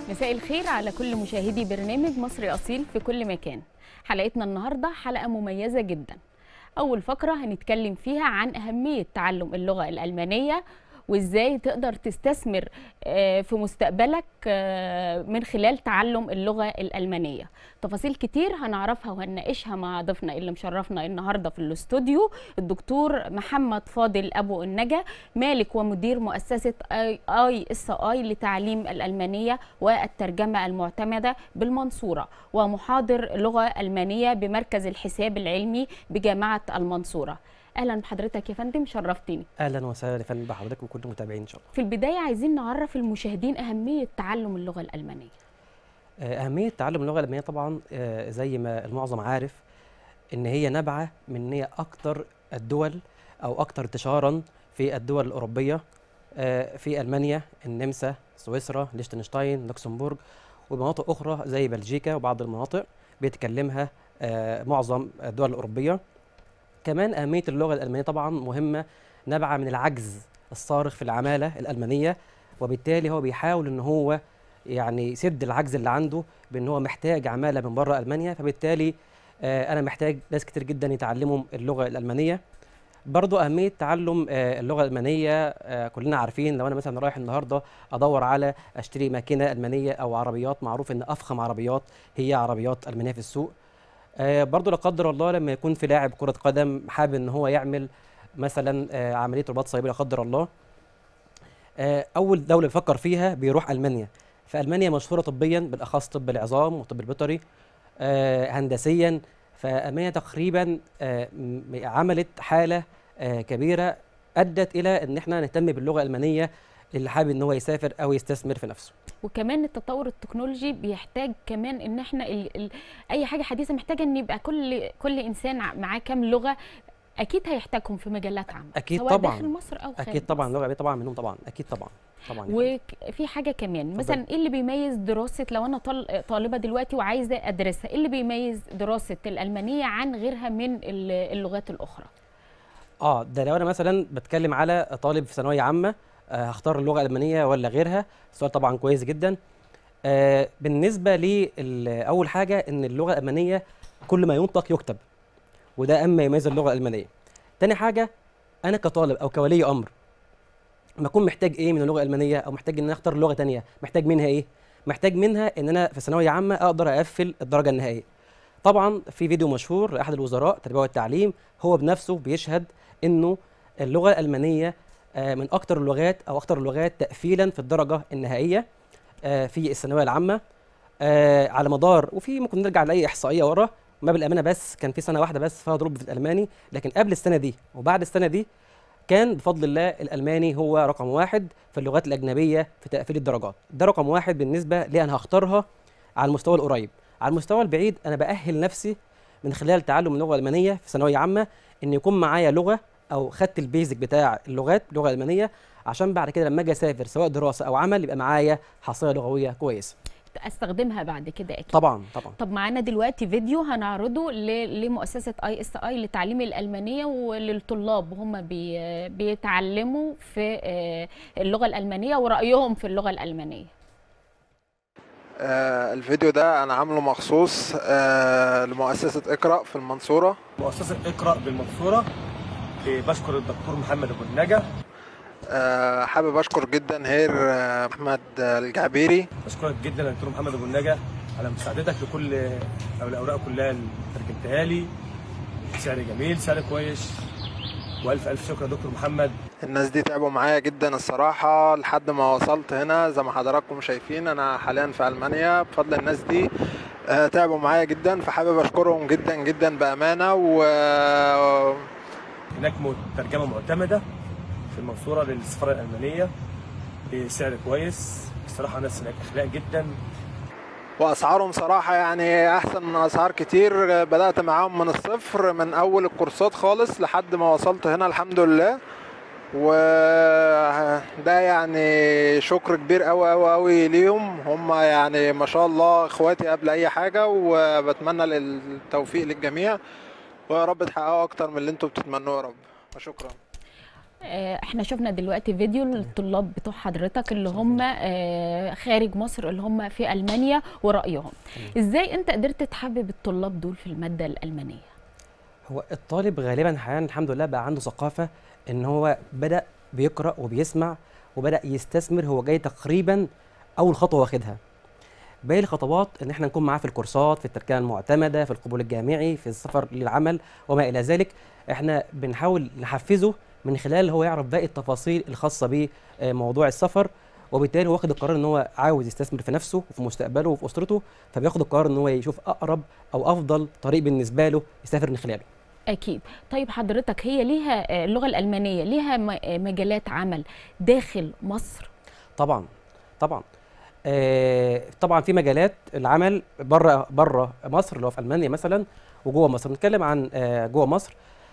مساء الخير على كل مشاهدي برنامج مصري أصيل في كل مكان حلقتنا النهاردة حلقة مميزة جدا أول فقرة هنتكلم فيها عن أهمية تعلم اللغة الألمانية وإزاي تقدر تستثمر آه، في مستقبلك آه، من خلال تعلم اللغة الألمانية تفاصيل كتير هنعرفها وهنناقشها مع ضيفنا اللي مشرفنا النهاردة في الاستوديو الدكتور محمد فاضل أبو النجا مالك ومدير مؤسسة اي اي اس اي لتعليم الألمانية والترجمة المعتمدة بالمنصورة ومحاضر لغة ألمانية بمركز الحساب العلمي بجامعة المنصورة أهلا بحضرتك يا فندم شرفتني اهلا وسهلا يا فندم بحضرتك وكل المتابعين ان شاء الله في البداية عايزين نعرف المشاهدين أهمية تعلم اللغة الألمانية آه، اهميه تعلم اللغه الالمانيه طبعا آه، زي ما المعظم عارف ان هي نابعه من ان هي اكتر الدول او اكتر انتشارا في الدول الاوروبيه آه، في المانيا النمسا سويسرا ليشتنشتاين لوكسمبورغ ومناطق اخرى زي بلجيكا وبعض المناطق بيتكلمها آه، معظم الدول الاوروبيه كمان اهميه اللغه الالمانيه طبعا مهمه نابعه من العجز الصارخ في العماله الالمانيه وبالتالي هو بيحاول ان هو يعني يسد العجز اللي عنده بان هو محتاج عماله من بره المانيا فبالتالي آه انا محتاج ناس كتير جدا يتعلموا اللغه الالمانيه برضو اهميه تعلم آه اللغه الالمانيه آه كلنا عارفين لو انا مثلا رايح النهارده ادور على اشتري ماكينه المانيه او عربيات معروف ان افخم عربيات هي عربيات المانيه في السوق آه برضو لا قدر الله لما يكون في لاعب كره قدم حابب ان هو يعمل مثلا آه عمليه رباط صليبي لا قدر الله آه اول دوله بيفكر فيها بيروح المانيا فالمانيا مشهوره طبيا بالاخص طب العظام والطب البيطري آه هندسيا فالمانيا تقريبا آه م- عملت حاله آه كبيره ادت الى ان احنا نهتم باللغه الالمانيه اللي حابب ان هو يسافر او يستثمر في نفسه وكمان التطور التكنولوجي بيحتاج كمان ان احنا ال ال اي حاجه حديثه محتاجه ان يبقى كل كل انسان ع- معاه كام لغه اكيد هيحتاجهم في مجالات عامه أكيد سواء طبعاً. داخل مصر او خارج اكيد طبعا مصر. اللغه الالمانيه طبعا منهم طبعا اكيد طبعا طبعا يا فندم. وفي حاجه كمان اتفضل. مثلا ايه اللي بيميز دراسه لو انا طال- طالبه دلوقتي وعايزه ادرسها ايه اللي بيميز دراسه الالمانيه عن غيرها من ال- اللغات الاخرى اه ده لو انا مثلا بتكلم على طالب في ثانويه عامه آه هختار اللغه الالمانيه ولا غيرها السؤال طبعا كويس جدا آه بالنسبه لي ال- اول حاجه ان اللغه الالمانيه كل ما ينطق يكتب وده اما يميز اللغه الالمانيه تاني حاجه انا كطالب او كولي امر ما اكون محتاج ايه من اللغه الالمانيه او محتاج ان انا اختار لغه تانية محتاج منها ايه محتاج منها ان انا في ثانويه عامه اقدر اقفل الدرجه النهائيه طبعا في فيديو مشهور لاحد الوزراء التربيه والتعليم هو بنفسه بيشهد انه اللغه الالمانيه آه، من اكتر اللغات او اكتر اللغات تقفيلا في الدرجه النهائيه آه، في الثانويه العامه آه، على مدار وفي ممكن نرجع لاي احصائيه ورا ما بالامانه بس كان في سنه واحده بس فيها ضرب في الالماني لكن قبل السنه دي وبعد السنه دي كان بفضل الله الالماني هو رقم واحد في اللغات الاجنبيه في تقفيل الدرجات ده رقم واحد بالنسبه لي انا هختارها على المستوى القريب على المستوى البعيد انا باهل نفسي من خلال تعلم اللغه الالمانيه في ثانويه عامه ان يكون معايا لغه او خدت البيزك بتاع اللغات اللغه الالمانيه عشان بعد كده لما اجي اسافر سواء دراسه او عمل يبقى معايا حصيله لغويه كويسه استخدمها بعد كده اكيد طبعا طبعا طب معانا دلوقتي فيديو هنعرضه ل- لمؤسسة اي اس اي لتعليم الألمانية وللطلاب وهم بي بيتعلموا في آه، اللغة الألمانية ورأيهم في اللغة الألمانية آه، الفيديو ده انا عامله مخصوص آه، لمؤسسة اقرأ في المنصورة مؤسسة اقرأ بالمنصورة إيه، بشكر الدكتور محمد أبو النجا آه، حابب اشكر جدا هير آه، احمد آه، الجعبيري بشكرك جدا يا دكتور محمد أبو النجا على مساعدتك لكل أو الأوراق كلها اللي ترجمتها لي سعر جميل سعر كويس وألف ألف شكر يا دكتور محمد الناس دي تعبوا معايا جدا الصراحة لحد ما وصلت هنا زي ما حضراتكم شايفين انا حاليا في المانيا بفضل الناس دي آه، تعبوا معايا جدا فحابب اشكرهم جدا جدا بامانة و هناك م- ترجمة معتمدة في المنصورة للسفارة الألمانية بسعر كويس الصراحة ناس هناك أخلاق جدا واسعارهم صراحه يعني احسن من اسعار كتير بدات معاهم من الصفر من اول الكورسات خالص لحد ما وصلت هنا الحمد لله وده يعني شكر كبير قوي قوي قوي ليهم هم يعني ما شاء الله اخواتي قبل اي حاجه وبتمنى التوفيق للجميع ويا رب تحققوا اكتر من اللي انتم بتتمنوه يا رب وشكرا آه، احنا شفنا دلوقتي فيديو للطلاب بتوع حضرتك اللي هم آه، خارج مصر اللي هم في المانيا ورايهم ازاي انت قدرت تحبب الطلاب دول في الماده الالمانيه هو الطالب غالبا حاليا الحمد لله بقى عنده ثقافه ان هو بدا بيقرا وبيسمع وبدا يستثمر هو جاي تقريبا اول خطوه واخدها باقي الخطوات ان احنا نكون معاه في الكورسات في التركية المعتمده في القبول الجامعي في السفر للعمل وما الى ذلك احنا بنحاول نحفزه من خلال هو يعرف باقي التفاصيل الخاصه بموضوع السفر وبالتالي هو واخد القرار ان هو عاوز يستثمر في نفسه وفي مستقبله وفي اسرته فبياخد القرار ان هو يشوف اقرب او افضل طريق بالنسبه له يسافر من خلاله اكيد طيب حضرتك هي ليها آه، اللغه الالمانيه ليها م- آه، مجالات عمل داخل مصر طبعا طبعا آه طبعا في مجالات العمل بره بره مصر اللي هو في المانيا مثلا وجوه مصر نتكلم عن آه جوه مصر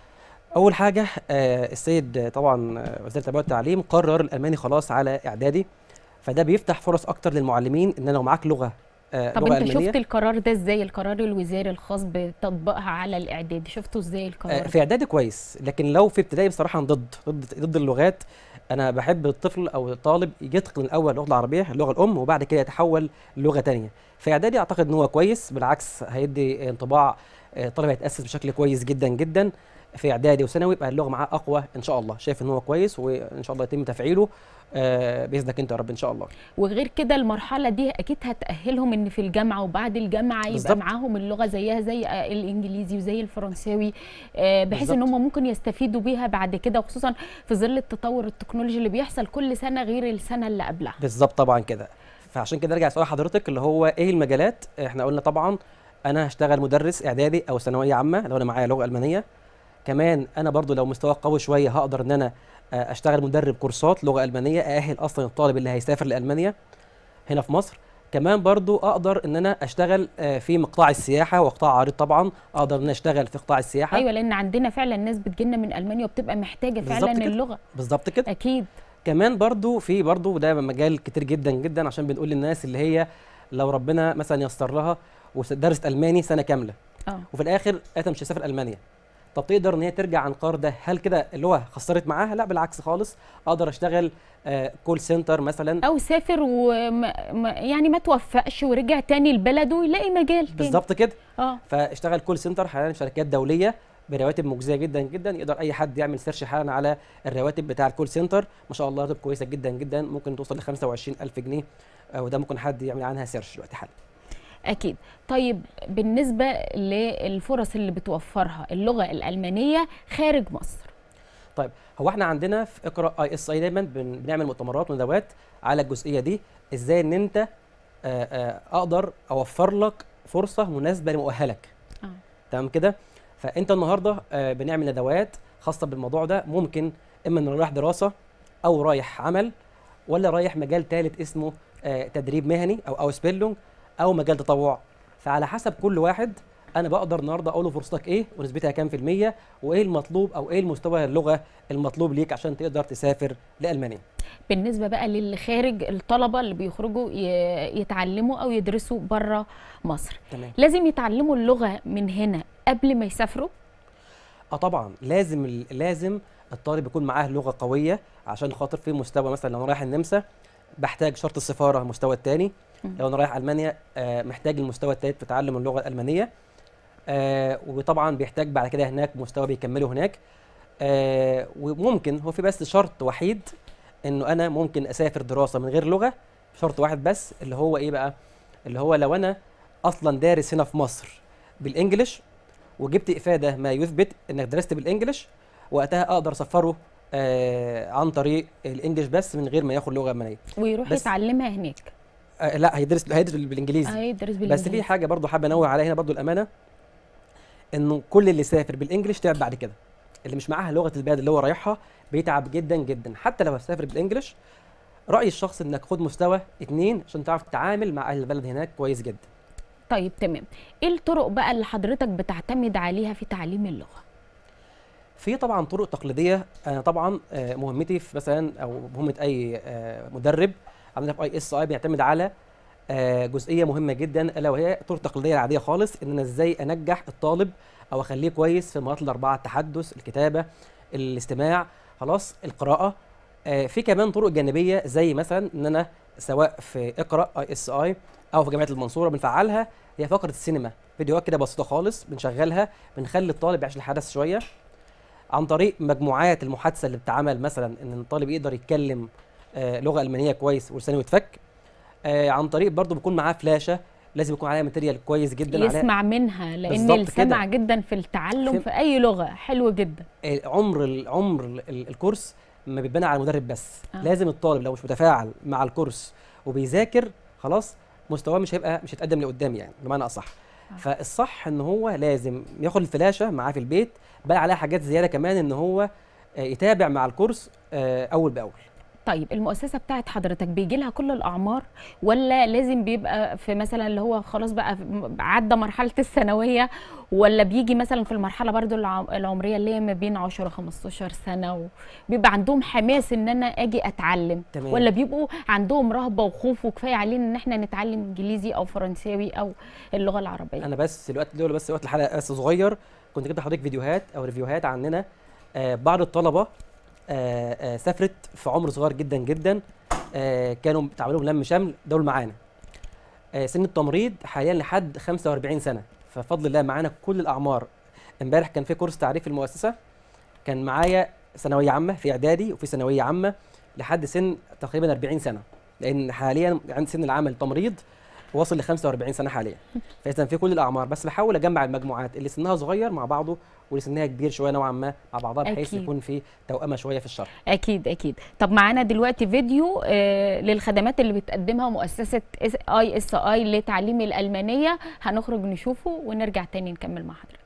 اول حاجه آه السيد آه، طبعا آه، وزير التربيه والتعليم قرر الالماني خلاص على اعدادي فده بيفتح فرص اكتر للمعلمين ان لو معاك لغه آه طب لغه انت المانيه شفت القرار ده ازاي القرار الوزاري الخاص بتطبيقها على الاعدادي شفته ازاي القرار آه، ده؟ في اعدادي كويس لكن لو في ابتدائي بصراحه أنا ضد ضد ضد اللغات انا بحب الطفل او الطالب يتقن الاول اللغه العربيه اللغه الام وبعد كده يتحول للغه تانية في اعدادي اعتقد ان هو كويس بالعكس هيدي انطباع آه، الطالب هيتاسس بشكل كويس جدا جدا في اعدادي وثانوي يبقى اللغه معاه اقوى ان شاء الله شايف ان هو كويس وان شاء الله يتم تفعيله آه، باذنك انت يا رب ان شاء الله وغير كده المرحله دي اكيد هتاهلهم ان في الجامعه وبعد الجامعه يبقى بالظبط. معاهم اللغه زيها زي آه، الانجليزي وزي الفرنساوي آه، بحيث ان بالظبط. هم ممكن يستفيدوا بيها بعد كده وخصوصا في ظل التطور التكنولوجي اللي بيحصل كل سنه غير السنه اللي قبلها بالظبط طبعا كده فعشان كده ارجع سؤال حضرتك اللي هو ايه المجالات احنا قلنا طبعا انا هشتغل مدرس اعدادي او ثانويه عامه لو انا معايا لغه المانيه كمان انا برضو لو مستواي قوي شويه هقدر ان انا آه، اشتغل مدرب كورسات لغه المانيه ااهل اصلا الطالب اللي هيسافر لالمانيا هنا في مصر كمان برضو اقدر ان انا اشتغل آه، في مقطع السياحه وقطاع عريض طبعا اقدر ان أنا اشتغل في قطاع السياحه ايوه لان عندنا فعلا ناس بتجينا من المانيا وبتبقى محتاجه بالظبط فعلا كده. اللغه بالظبط كده اكيد كمان برضو في برضو ده مجال كتير جدا جدا عشان بنقول للناس اللي هي لو ربنا مثلا يسر لها ودرست الماني سنه كامله اه وفي الاخر قالت مش هسافر المانيا طب تقدر ان هي ترجع عن القرار ده هل كده اللي هو خسرت معاها لا بالعكس خالص اقدر اشتغل آه كول سنتر مثلا او سافر وما ما- يعني ما توفقش ورجع تاني لبلده يلاقي مجال تاني بالظبط كده اه فاشتغل كول سنتر حاليا في شركات دوليه برواتب مجزيه جدا جدا يقدر اي حد يعمل سيرش حالا على الرواتب بتاع الكول سنتر ما شاء الله راتب كويسه جدا جدا ممكن توصل ل 25000 جنيه آه، وده ممكن حد يعمل عنها سيرش دلوقتي حالا اكيد طيب بالنسبه للفرص اللي بتوفرها اللغه الالمانيه خارج مصر طيب هو احنا عندنا في اقرا اي اس اي دايما بن- بنعمل مؤتمرات وندوات على الجزئيه دي ازاي ان انت آه، آه، اقدر اوفر لك فرصه مناسبه لمؤهلك اه تمام كده فانت النهارده آه، بنعمل ندوات خاصه بالموضوع ده ممكن اما ان رايح دراسه او رايح عمل ولا رايح مجال ثالث اسمه آه، تدريب مهني او او سبيلونج او مجال تطوع فعلى حسب كل واحد انا بقدر النهارده اقول له فرصتك ايه ونسبتها كام في الميه وايه المطلوب او ايه المستوى اللغه المطلوب ليك عشان تقدر تسافر لالمانيا بالنسبه بقى للي خارج الطلبه اللي بيخرجوا ي- يتعلموا او يدرسوا بره مصر تمام لازم يتعلموا اللغه من هنا قبل ما يسافروا اه طبعا لازم ال- لازم الطالب يكون معاه لغه قويه عشان خاطر في مستوى مثلا لو انا رايح النمسا بحتاج شرط السفاره المستوى الثاني مم. لو انا رايح المانيا آه، محتاج المستوى الثالث في تعلم اللغه الالمانيه آه، وطبعا بيحتاج بعد كده هناك مستوى بيكمله هناك آه، وممكن هو في بس شرط وحيد انه انا ممكن اسافر دراسه من غير لغه شرط واحد بس اللي هو ايه بقى اللي هو لو انا اصلا دارس هنا في مصر بالانجلش وجبت افاده ما يثبت انك درست بالانجلش وقتها اقدر اسفره آه عن طريق الانجليش بس من غير ما ياخد لغه المانيه ويروح بس- يتعلمها هناك آه لا هيدرس هيدرس بالانجليزي هيدرس بس بالانجليزي في حاجه برضو حابه انوه عليها هنا برضو الامانه انه كل اللي سافر بالانجلش تعب بعد كده اللي مش معاها لغه البلد اللي هو رايحها بيتعب جدا جدا حتى لو هتسافر بالانجلش رايي الشخصي انك خد مستوى اتنين عشان تعرف تتعامل مع اهل البلد هناك كويس جدا طيب تمام ايه الطرق بقى اللي حضرتك بتعتمد عليها في تعليم اللغه في طبعا طرق تقليديه انا طبعا آه، مهمتي في مثلا او مهمه اي آه، مدرب عندنا في اي اس اي بيعتمد على آه، جزئيه مهمه جدا الا وهي الطرق التقليديه العاديه خالص ان انا ازاي انجح الطالب او اخليه كويس في المهارات الاربعه التحدث الكتابه الاستماع خلاص القراءه آه، في كمان طرق جانبيه زي مثلا ان انا سواء في اقرا اي اس اي او في جامعه المنصوره بنفعلها هي فقره السينما فيديوهات كده بسيطه خالص بنشغلها بنخلي الطالب يعيش الحدث شويه عن طريق مجموعات المحادثه اللي بتتعمل مثلا ان الطالب يقدر يتكلم آه، لغه المانيه كويس ولسانه يتفك آه، عن طريق برضه بيكون معاه فلاشه لازم يكون عليها ماتيريال كويس جدا عليها يسمع منها لان بالظبط السمع كده. جدا في التعلم فهم- في اي لغه حلو جدا آه، عمر ال- عمر ال- ال- الكورس ما بيتبنى على المدرب بس آه. آه. لازم الطالب لو مش متفاعل مع الكورس وبيذاكر خلاص مستواه مش هيبقى مش هيتقدم لقدام يعني بمعنى اصح آه. فالصح ان هو لازم ياخد الفلاشه معاه في البيت بقى عليها حاجات زياده كمان ان هو آه، يتابع مع الكورس آه، اول باول طيب المؤسسه بتاعت حضرتك بيجي لها كل الاعمار ولا لازم بيبقى في مثلا اللي هو خلاص بقى م- عدى مرحله الثانويه ولا بيجي مثلا في المرحله برضو الع- العمريه اللي هي ما بين 10 15 سنه وبيبقى عندهم حماس ان انا اجي اتعلم تمام. ولا بيبقوا عندهم رهبه وخوف وكفايه علينا ان احنا نتعلم انجليزي او فرنساوي او اللغه العربيه انا بس الوقت دول بس وقت الحلقه بس صغير كنت جبت لحضرتك فيديوهات او ريفيوهات عننا آه بعض الطلبه آه آه سافرت في عمر صغير جدا جدا آه كانوا تعملوا لم شمل دول معانا آه سن التمريض حاليا لحد 45 سنه ففضل الله معانا كل الاعمار امبارح كان في كورس تعريف المؤسسه كان معايا ثانويه عامه في اعدادي وفي ثانويه عامه لحد سن تقريبا 40 سنه لان حاليا عند سن العمل تمريض واصل ل 45 سنه حاليا فاذا في كل الاعمار بس بحاول اجمع المجموعات اللي سنها صغير مع بعضه واللي سنها كبير شويه نوعا ما مع بعضها بحيث أكيد. يكون في توأمه شويه في الشرح اكيد اكيد طب معانا دلوقتي فيديو آه للخدمات اللي بتقدمها مؤسسه اي اس اي لتعليم الالمانيه هنخرج نشوفه ونرجع تاني نكمل مع حضرتك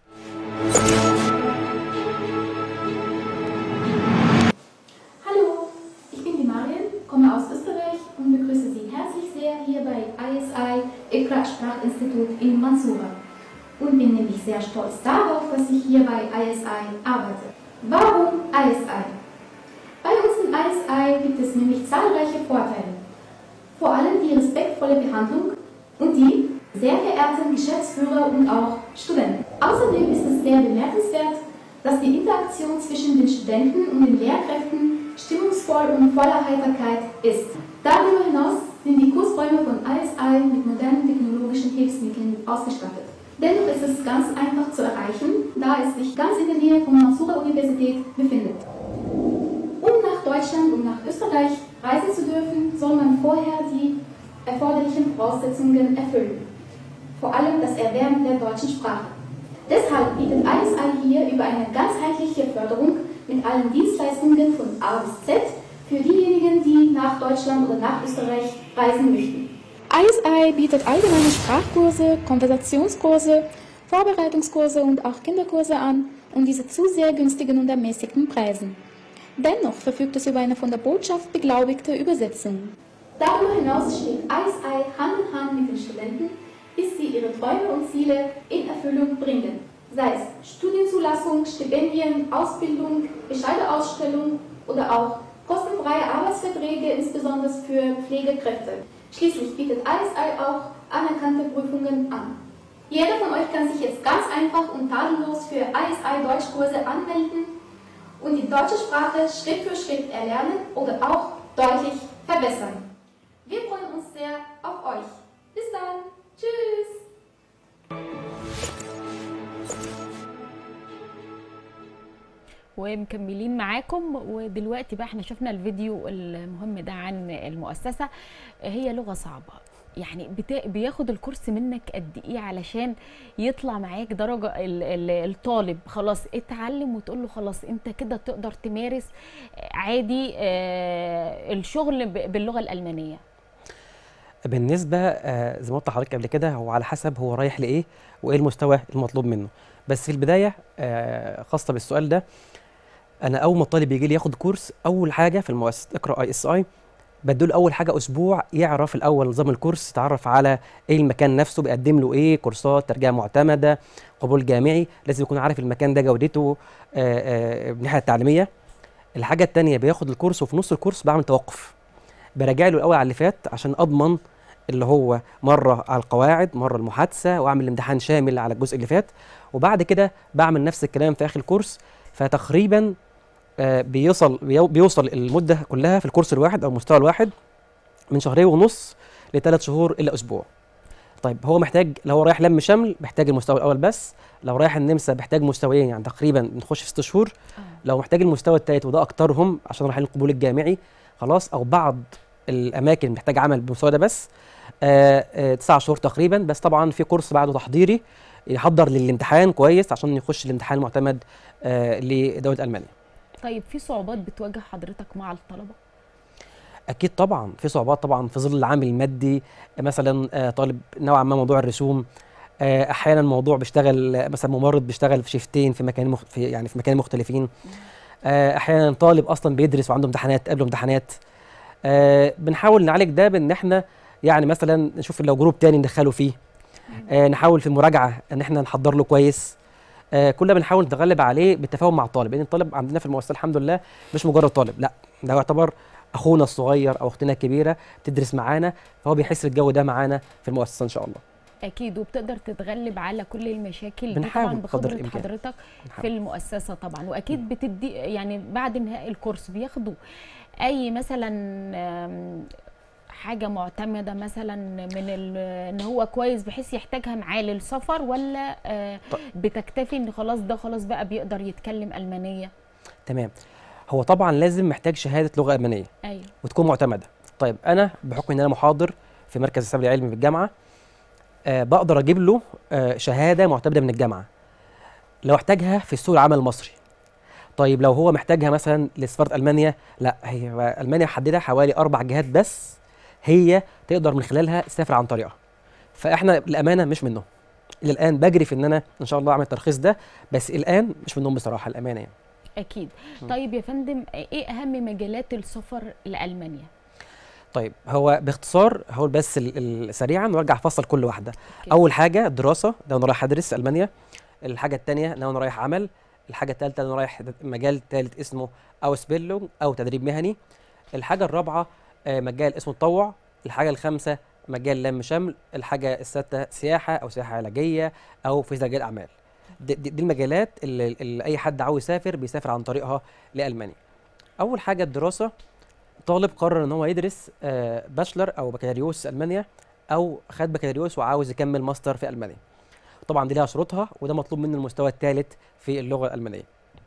Hallo, ich bin die Marion, komme aus Österreich und begrüße Sie herzlich sehr hier bei ISI Ikra Sprachinstitut in Mansura und bin nämlich sehr stolz darauf, dass ich hier bei ISI arbeite. Warum ISI? Bei uns in ISI gibt es nämlich zahlreiche Vorteile. Vor allem die respektvolle Behandlung und die sehr verehrten Geschäftsführer und auch Studenten. Außerdem ist es sehr bemerkenswert, dass die Interaktion zwischen den Studenten und den Lehrkräften stimmungsvoll und voller Heiterkeit ist. Darüber hinaus sind die Kursräume von ISI mit modernen technologischen Hilfsmitteln ausgestattet. Dennoch ist es ganz einfach zu erreichen, da es sich ganz in der Nähe von Mansura Universität befindet. Um nach Deutschland und nach Österreich reisen zu dürfen, soll man vorher die erforderlichen Voraussetzungen erfüllen. Vor allem das Erwerben der deutschen Sprache. Deshalb bietet ISI hier über eine ganzheitliche Förderung mit allen Dienstleistungen von A bis Z für diejenigen, die nach Deutschland oder nach Österreich reisen möchten. ISI bietet allgemeine Sprachkurse, Konversationskurse, Vorbereitungskurse und auch Kinderkurse an und diese zu sehr günstigen und ermäßigten Preisen. Dennoch verfügt es über eine von der Botschaft beglaubigte Übersetzung. Darüber hinaus steht ISI Hand in Hand mit den Studenten, bis sie ihre Träume und Ziele in Erfüllung bringen. Sei es Studienzulassung, Stipendien, Ausbildung, Bescheideausstellung oder auch kostenfreie Arbeitsverträge, insbesondere für Pflegekräfte. Schließlich bietet ISI auch anerkannte Prüfungen an. Jeder von euch kann sich jetzt ganz einfach und tadellos für ISI Deutschkurse anmelden und die deutsche Sprache Schritt für Schritt erlernen oder auch deutlich verbessern. Wir freuen uns sehr auf euch. Bis dann. Tschüss. ومكملين معاكم ودلوقتي بقى احنا شفنا الفيديو المهم ده عن المؤسسه هي لغه صعبه يعني بتا... بياخد الكورس منك قد ايه علشان يطلع معاك درجه ال... ال... الطالب خلاص اتعلم وتقول له خلاص انت كده تقدر تمارس عادي آه الشغل ب... باللغه الالمانيه بالنسبه آه زي ما قلت لحضرتك قبل كده هو على حسب هو رايح لايه وايه المستوى المطلوب منه بس في البدايه آه خاصه بالسؤال ده انا اول ما الطالب يجي لي ياخد كورس اول حاجه في المؤسسه اقرا اي اس اي بديله اول حاجه اسبوع يعرف الاول نظام الكورس يتعرف على ايه المكان نفسه بيقدم له ايه كورسات ترجمه معتمده قبول جامعي لازم يكون عارف المكان ده جودته آه آه من الناحيه التعليميه الحاجه الثانيه بياخد الكورس وفي نص الكورس بعمل توقف براجع له الاول على اللي فات عشان اضمن اللي هو مره على القواعد مره المحادثه واعمل امتحان شامل على الجزء اللي فات وبعد كده بعمل نفس الكلام في اخر الكورس فتقريبا آه، بيوصل بيو- بيوصل المده كلها في الكورس الواحد او المستوى الواحد من شهرين ونص لثلاث شهور الا اسبوع طيب هو محتاج لو هو رايح لم شمل محتاج المستوى الاول بس لو رايح النمسا محتاج مستويين يعني تقريبا بنخش في ست شهور لو محتاج المستوى الثالث وده اكترهم عشان رايحين القبول الجامعي خلاص او بعض الاماكن محتاج عمل بالمستوى ده بس آه آه تسع شهور تقريبا بس طبعا في كورس بعده تحضيري يحضر للامتحان كويس عشان يخش الامتحان المعتمد آه لدوله المانيا طيب في صعوبات بتواجه حضرتك مع الطلبه اكيد طبعا في صعوبات طبعا في ظل العامل المادي مثلا آه، طالب نوعا ما موضوع الرسوم آه، احيانا موضوع بيشتغل آه، مثلا ممرض بيشتغل في شيفتين في مكان مخ... في يعني في مكان مختلفين آه، احيانا طالب اصلا بيدرس وعنده امتحانات قبله امتحانات آه، بنحاول نعالج ده بان احنا يعني مثلا نشوف لو جروب تاني ندخله فيه آه، نحاول في المراجعه ان احنا نحضر له كويس آه، كل ده بنحاول نتغلب عليه بالتفاهم مع الطالب لان الطالب عندنا في المؤسسه الحمد لله مش مجرد طالب لا ده يعتبر اخونا الصغير او اختنا الكبيره بتدرس معانا فهو بيحس بالجو ده معانا في المؤسسه ان شاء الله اكيد وبتقدر تتغلب على كل المشاكل دي بنحاول طبعا بقدر بخبره الإمكان. حضرتك بنحاول. في المؤسسه طبعا واكيد بتدي يعني بعد انهاء الكورس بياخدوا اي مثلا آم، حاجه معتمده مثلا من ال- ان هو كويس بحيث يحتاجها معاه للسفر ولا آه، ط- بتكتفي ان خلاص ده خلاص بقى بيقدر يتكلم المانيه تمام هو طبعا لازم محتاج شهاده لغه المانيه ايوه وتكون معتمده طيب انا بحكم ان انا محاضر في مركز السبل العلمي في الجامعه آه بقدر اجيب له آه شهاده معتمده من الجامعه لو احتاجها في سوق العمل المصري طيب لو هو محتاجها مثلا لسفاره المانيا لا هي المانيا محدده حوالي اربع جهات بس هي تقدر من خلالها تسافر عن طريقها فاحنا الامانه مش منهم الى الان بجري في ان انا ان شاء الله اعمل الترخيص ده بس الان مش منهم بصراحه الامانه يعني اكيد م. طيب يا فندم ايه اهم مجالات السفر لالمانيا طيب هو باختصار هقول بس ال- ال- سريعا وارجع افصل كل واحده أوكي. اول حاجه الدراسه ده انا رايح ادرس المانيا الحاجه الثانيه ان انا رايح عمل الحاجه الثالثه انا رايح د- مجال ثالث اسمه اوسبيلونج او تدريب مهني الحاجه الرابعه آه، مجال اسمه تطوع الحاجه الخامسه مجال لم شمل الحاجه السادسه سياحه او سياحه علاجيه او في رجال اعمال دي, دي دي المجالات اللي, اللي اي حد عاوز يسافر بيسافر عن طريقها لالمانيا اول حاجه الدراسه طالب قرر ان هو يدرس آه، باشلر او بكالوريوس في المانيا او خد بكالوريوس وعاوز يكمل ماستر في المانيا طبعا دي لها شروطها وده مطلوب منه المستوى الثالث في اللغه الالمانيه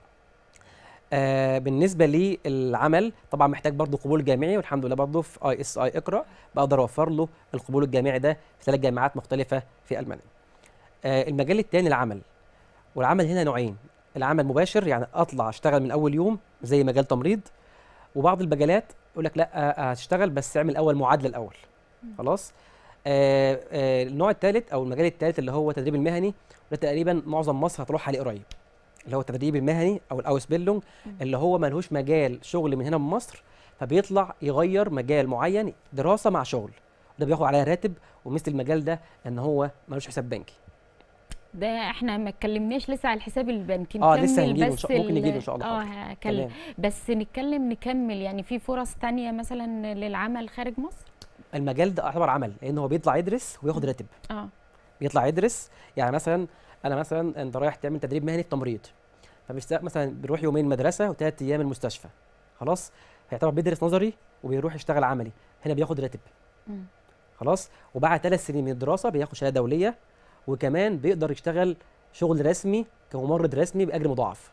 آه بالنسبه للعمل طبعا محتاج برضه قبول جامعي والحمد لله برضه في اي اس اي اقرا بقدر اوفر له القبول الجامعي ده في ثلاث جامعات مختلفه في المانيا آه المجال الثاني العمل والعمل هنا نوعين العمل مباشر يعني اطلع اشتغل من اول يوم زي مجال تمريض وبعض المجالات يقول لك لا آه، هتشتغل بس اعمل اول معادله الاول خلاص آه آه النوع الثالث او المجال الثالث اللي هو التدريب المهني ده تقريبا معظم مصر هتروح عليه قريب اللي هو التدريب المهني او الاوسبيلونج اللي هو ملهوش مجال شغل من هنا من مصر فبيطلع يغير مجال معين دراسه مع شغل ده بياخد عليها راتب ومثل المجال ده ان هو ملوش حساب بنكي ده احنا ما اتكلمناش لسه على الحساب البنكي اه لسه نكمل هنجيله ان بس شاء ممكن ال- نجيله ان شاء الله اه حاضر. هكلم تمام بس نتكلم نكمل يعني في فرص تانية مثلا للعمل خارج مصر المجال ده يعتبر عمل لان هو بيطلع يدرس وياخد راتب اه بيطلع يدرس يعني مثلا انا مثلا انت رايح تعمل تدريب مهني في تمريض فبيست مثلا بيروح يومين مدرسه وثلاث ايام المستشفى خلاص هيعتبر بيدرس نظري وبيروح يشتغل عملي هنا بياخد راتب مم. خلاص وبعد ثلاث سنين من الدراسه بياخد شهاده دوليه وكمان بيقدر يشتغل شغل رسمي كممرض رسمي باجر مضاعف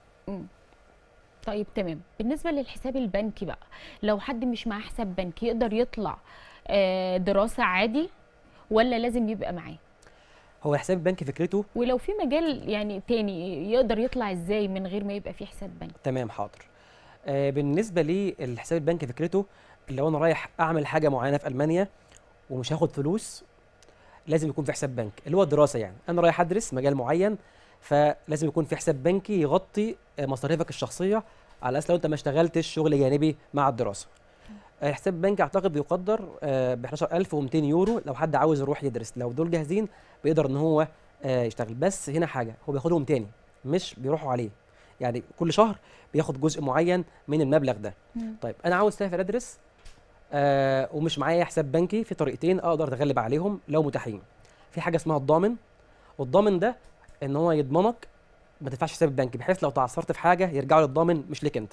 طيب تمام بالنسبة للحساب البنكي بقى لو حد مش معاه حساب بنكي يقدر يطلع آه، دراسة عادي ولا لازم يبقى معاه هو حساب البنك فكرته ولو في مجال يعني تاني يقدر يطلع ازاي من غير ما يبقى في حساب بنكي تمام حاضر آه بالنسبه للحساب البنكي فكرته لو انا رايح اعمل حاجه معينه في المانيا ومش هاخد فلوس لازم يكون في حساب بنك اللي هو الدراسه يعني انا رايح ادرس مجال معين فلازم يكون في حساب بنكي يغطي آه، مصاريفك الشخصيه على اساس لو انت ما اشتغلتش شغل جانبي مع الدراسه آه، حساب البنك اعتقد بيقدر ب 11200 يورو لو حد عاوز يروح يدرس لو دول جاهزين بيقدر ان هو آه، يشتغل بس هنا حاجه هو بياخدهم تاني مش بيروحوا عليه يعني كل شهر بياخد جزء معين من المبلغ ده مم. طيب انا عاوز اسافر ادرس آه ومش معايا حساب بنكي في طريقتين اقدر اتغلب عليهم لو متاحين في حاجه اسمها الضامن والضامن ده ان هو يضمنك ما تدفعش حساب البنكي بحيث لو تعثرت في حاجه يرجعوا للضامن مش ليك انت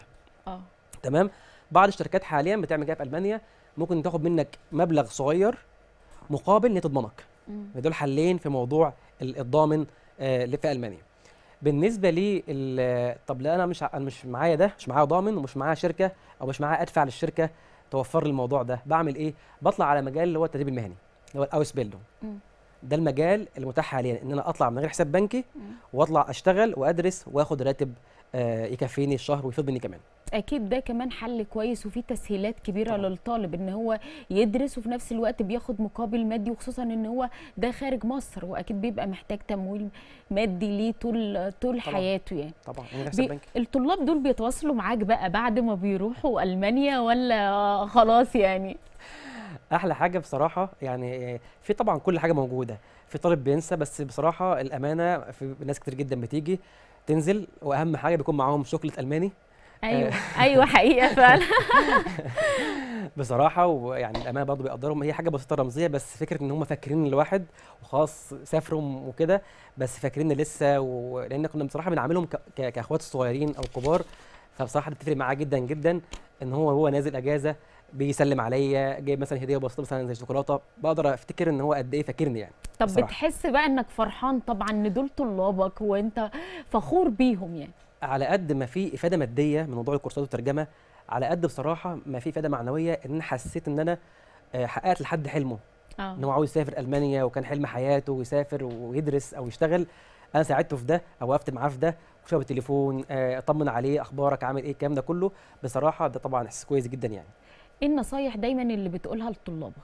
اه تمام بعض الشركات حاليا بتعمل كده في المانيا ممكن تاخد منك مبلغ صغير مقابل ان هي تضمنك مم. دول حلين في موضوع ال- الضامن آه، اللي في المانيا بالنسبه لي ال- طب لا انا مش ع- انا مش معايا ده مش معايا ضامن ومش معايا شركه او مش معايا ادفع للشركه توفر لي الموضوع ده بعمل ايه بطلع على مجال اللي هو التدريب المهني اللي هو الاوس بيلدون مم. ده المجال المتاح حاليا ان انا اطلع من غير حساب بنكي مم. واطلع اشتغل وادرس واخد راتب آه، يكفيني الشهر ويفيض مني كمان اكيد ده كمان حل كويس وفيه تسهيلات كبيره طبعاً. للطالب ان هو يدرس وفي نفس الوقت بياخد مقابل مادي وخصوصا ان هو ده خارج مصر واكيد بيبقى محتاج تمويل مادي ليه طول طول طبعاً. حياته يعني طبعا من غير حساب بي... بنكي الطلاب دول بيتواصلوا معاك بقى بعد ما بيروحوا المانيا ولا خلاص يعني احلى حاجه بصراحه يعني في طبعا كل حاجه موجوده في طالب بينسى بس بصراحه الامانه في ناس كتير جدا بتيجي تنزل واهم حاجه بيكون معاهم شوكليت الماني ايوه ايوه حقيقه فعلا بصراحه ويعني الامانه برضه بيقدرهم هي حاجه بسيطه رمزيه بس فكره ان هم فاكرين الواحد وخلاص سافروا وكده بس فاكرين لسه ولان كنا بصراحه بنعاملهم ك- ك- كاخوات صغيرين او كبار فبصراحه بتفرق معاه جدا جدا ان هو هو نازل اجازه بيسلم عليا جايب مثلا هديه بسيطه مثلا زي شوكولاته بقدر افتكر ان هو قد ايه فاكرني يعني طب بصراحة. بتحس بقى انك فرحان طبعا ان دول طلابك وانت فخور بيهم يعني على قد ما في افاده ماديه من موضوع الكورسات والترجمه على قد بصراحه ما في افاده معنويه ان انا حسيت ان انا آه، حققت لحد حلمه اه ان هو عاوز يسافر المانيا وكان حلم حياته ويسافر ويدرس او يشتغل انا ساعدته في ده او وقفت معاه في ده وشويه بالتليفون آه، اطمن عليه اخبارك عامل ايه الكلام ده كله بصراحه ده طبعا احساس كويس جدا يعني ايه النصايح دايما اللي بتقولها لطلابك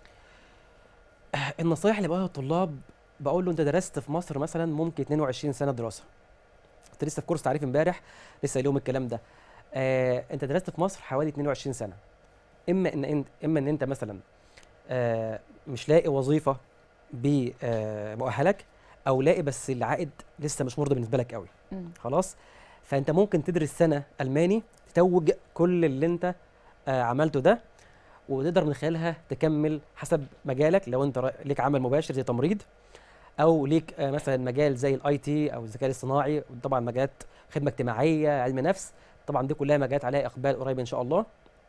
النصايح اللي بقولها للطلاب بقول له انت درست في مصر مثلا ممكن 22 سنه دراسه كنت لسه في كورس تعريف امبارح لسه اليوم الكلام ده آه انت درست في مصر حوالي 22 سنه اما ان انت اما ان انت مثلا آه مش لاقي وظيفه بمؤهلك او لاقي بس العائد لسه مش مرضي بالنسبه لك قوي مم. خلاص فانت ممكن تدرس سنه الماني تتوج كل اللي انت آه عملته ده وتقدر من خلالها تكمل حسب مجالك لو انت را- ليك عمل مباشر زي تمريض او ليك آه مثلا مجال زي الاي تي او الذكاء الاصطناعي طبعا مجالات خدمه اجتماعيه علم نفس طبعا دي كلها مجالات عليها اقبال قريب ان شاء الله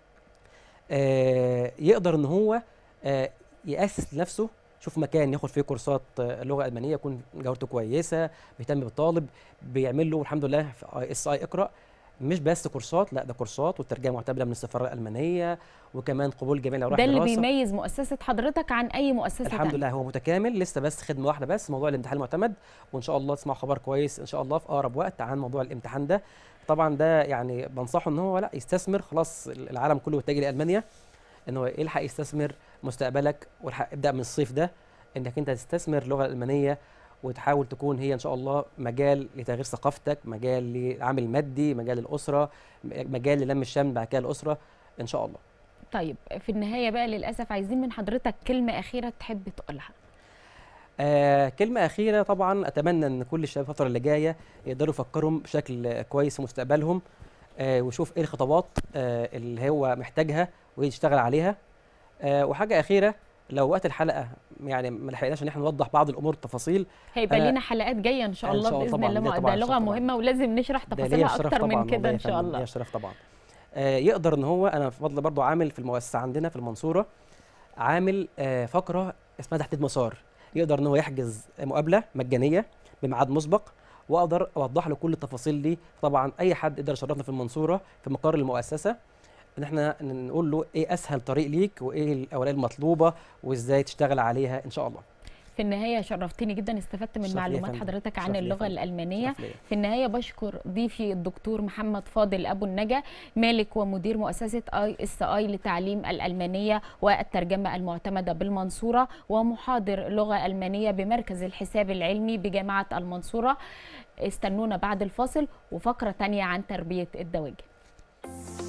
آه يقدر ان هو آه ياسس لنفسه شوف مكان ياخد فيه كورسات آه، لغه المانيه يكون جودته كويسه بيهتم بالطالب بيعمل له الحمد لله في اي اس اي اقرا مش بس كورسات لا ده كورسات والترجمه معتمده من السفاره الالمانيه وكمان قبول جميع الاوراق ده اللي الدراسة. بيميز مؤسسه حضرتك عن اي مؤسسه الحمد تانية. لله هو متكامل لسه بس خدمه واحده بس موضوع الامتحان المعتمد وان شاء الله تسمعوا خبر كويس ان شاء الله في اقرب وقت عن موضوع الامتحان ده طبعا ده يعني بنصحه ان هو لا يستثمر خلاص العالم كله متجه لالمانيا ان هو يلحق يستثمر مستقبلك والحق ابدا من الصيف ده انك انت تستثمر اللغه الالمانيه وتحاول تكون هي ان شاء الله مجال لتغيير ثقافتك مجال لعمل مادي مجال الاسره مجال للم الشمل بعد كده الاسره ان شاء الله طيب في النهايه بقى للاسف عايزين من حضرتك كلمه اخيره تحب تقولها آه كلمة أخيرة طبعا أتمنى إن كل الشباب الفترة اللي جاية يقدروا يفكروا بشكل آه، كويس في مستقبلهم آه ويشوف إيه الخطوات آه اللي هو محتاجها ويشتغل عليها آه وحاجة أخيرة لو وقت الحلقة يعني ما لحقناش إن إحنا نوضح بعض الأمور التفاصيل هيبقى أنا- لنا حلقات جايه ان شاء إن الله شاء الله باذن طبعاً، الله ليا ما- طبعاً ده شرف لغه طبعاً. مهمه ولازم نشرح ده ليا تفاصيلها الشرف اكتر طبعا من كده والله ان يا شاء فندم، الله ليا الشرف طبعا آه يقدر إن هو أنا بفضل برضو عامل في المؤسسة عندنا في المنصورة عامل آه فقرة اسمها تحديد مسار يقدر ان هو يحجز مقابله مجانيه بميعاد مسبق واقدر اوضح له كل التفاصيل دي طبعا اي حد يقدر يشرفنا في المنصوره في مقر المؤسسه ان احنا نقول له ايه اسهل طريق ليك وايه الاوراق المطلوبه وازاي تشتغل عليها ان شاء الله في النهايه شرفتني جدا استفدت من شرف ليا يا معلومات فندم. حضرتك عن شرف ليا يا اللغه فندم. الالمانيه شرف ليا. في النهايه بشكر ضيفي الدكتور محمد فاضل ابو النجا مالك ومدير مؤسسه اي اس اي لتعليم الالمانيه والترجمه المعتمده بالمنصوره ومحاضر لغه المانيه بمركز الحساب العلمي بجامعه المنصوره استنونا بعد الفاصل وفقره تانية عن تربيه الدواجن